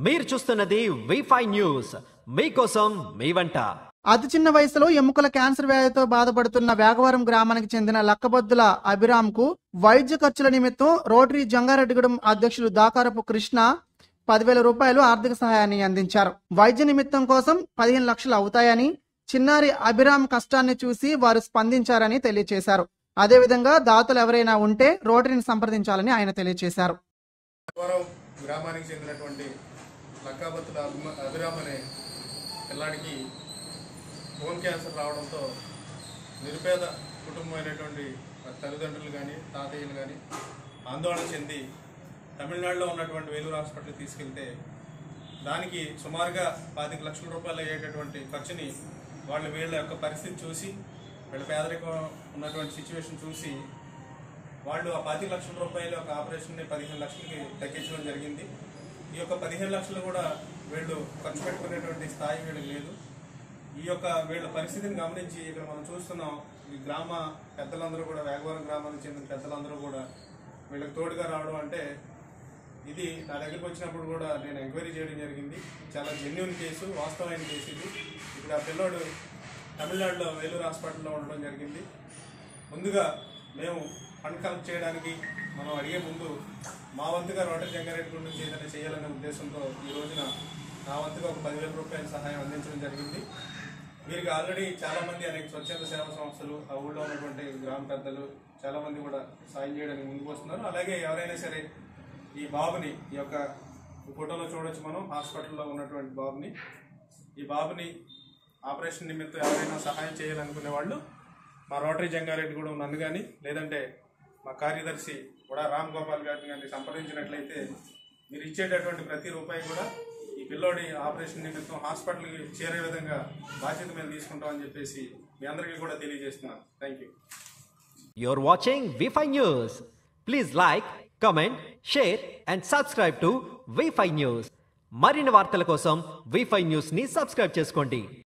మీరు చూస్తున్నది వి five news మీకోసం మీ వంట అతి చిన్న వయసులో ఎముకల క్యాన్సర్ వ్యాధితో బాధపడుతున్న వేగవరం గ్రామానికి చెందిన లక్కబొద్దుల అభిరామ్ కు వైద్య ఖర్చుల నిమిత్తం రోటరీ జంగారెడ్డిగూడెం అధ్యక్షులు దాకారపు కృష్ణ పదివేల రూపాయలు ఆర్థిక సహాయాన్ని అందించారు వైద్య నిమిత్తం కోసం పదిహేను లక్షలు అవుతాయని చిన్నారి అభిరామ్ కష్టాన్ని చూసి వారు స్పందించారని తెలియజేశారు అదేవిధంగా దాతలు ఎవరైనా ఉంటే రోటరీని సంప్రదించాలని ఆయన తెలియజేశారు పూర్వం గ్రామానికి చెందినటువంటి లక్కాబత్తుల అభిమ- అభిరామ్ అనే పిల్లాడికి బోన్ క్యాన్సర్ రావడంతో నిరుపేద కుటుంబం అయినటువంటి తల్లిదండ్రులు కానీ తాతయ్యలు కానీ ఆందోళన చెంది తమిళనాడులో ఉన్నటువంటి వేలూరు హాస్పిటల్కి తీసుకెళ్తే దానికి సుమారుగా పాతిక లక్షల రూపాయలు అయ్యేటటువంటి ఖర్చుని వాళ్ళు వీళ్ళ యొక్క పరిస్థితి చూసి వీళ్ళ పేదరికం ఉన్నటువంటి సిచ్యువేషన్ చూసి వాళ్ళు ఆ పది లక్షల రూపాయల ఒక ఆపరేషన్ని పదిహేను లక్షలకి తగ్గించడం జరిగింది ఈ యొక్క పదిహేను లక్షలు కూడా వీళ్ళు ఖర్చు పెట్టుకునేటువంటి స్థాయి వీళ్ళకి లేదు ఈ యొక్క వీళ్ళ పరిస్థితిని గమనించి ఇక్కడ మనం చూస్తున్నాం ఈ గ్రామ పెద్దలందరూ కూడా వేగవరం గ్రామానికి చెందిన పెద్దలందరూ కూడా వీళ్ళకి తోడుగా రావడం అంటే ఇది నా దగ్గరికి వచ్చినప్పుడు కూడా నేను ఎంక్వైరీ చేయడం జరిగింది చాలా జెన్యున్ కేసు వాస్తవమైన కేసు ఇది ఇప్పుడు ఆ పిల్లోడు తమిళనాడులో వేలూరు హాస్పిటల్లో ఉండడం జరిగింది ముందుగా మేము ఫండ్ కలెక్ట్ చేయడానికి మనం అడిగే ముందు మా వంతుగా రోటరీ జంగారెడ్డి గుడి నుంచి ఏదైనా చేయాలనే ఉద్దేశంతో ఈ రోజున నా వంతుగా ఒక పదివేల రూపాయల సహాయం అందించడం జరిగింది వీరికి ఆల్రెడీ చాలా మంది అనేక స్వచ్ఛంద సేవా సంస్థలు ఆ ఊళ్ళో ఉన్నటువంటి గ్రామ పెద్దలు చాలా మంది కూడా సాయం చేయడానికి ముందుకు వస్తున్నారు అలాగే ఎవరైనా సరే ఈ బాబుని ఈ యొక్క ఈ ఫోటోలో చూడొచ్చు మనం హాస్పిటల్లో ఉన్నటువంటి బాబుని ఈ బాబుని ఆపరేషన్ నిమిత్తం ఎవరైనా సహాయం చేయాలనుకునే వాళ్ళు మా రోటరీ జంగారెడ్డి కూడా నన్ను కానీ లేదంటే మా కార్యదర్శి కూడా రామ్ గోపాల్ గారిని కానీ సంప్రదించినట్లయితే మీరు ఇచ్చేటటువంటి ప్రతి రూపాయి కూడా ఈ పిల్లోడి ఆపరేషన్ నిమిత్తం హాస్పిటల్కి చేరే విధంగా బాధ్యత మేము తీసుకుంటామని చెప్పేసి మీ అందరికీ కూడా తెలియజేస్తున్నాను thank you your watching V five news please like comment share and subscribe to V five news మరిన్ని వార్తల కోసం వి ఫైవ్ న్యూస్ ని సబ్స్క్రైబ్ చేసుకోండి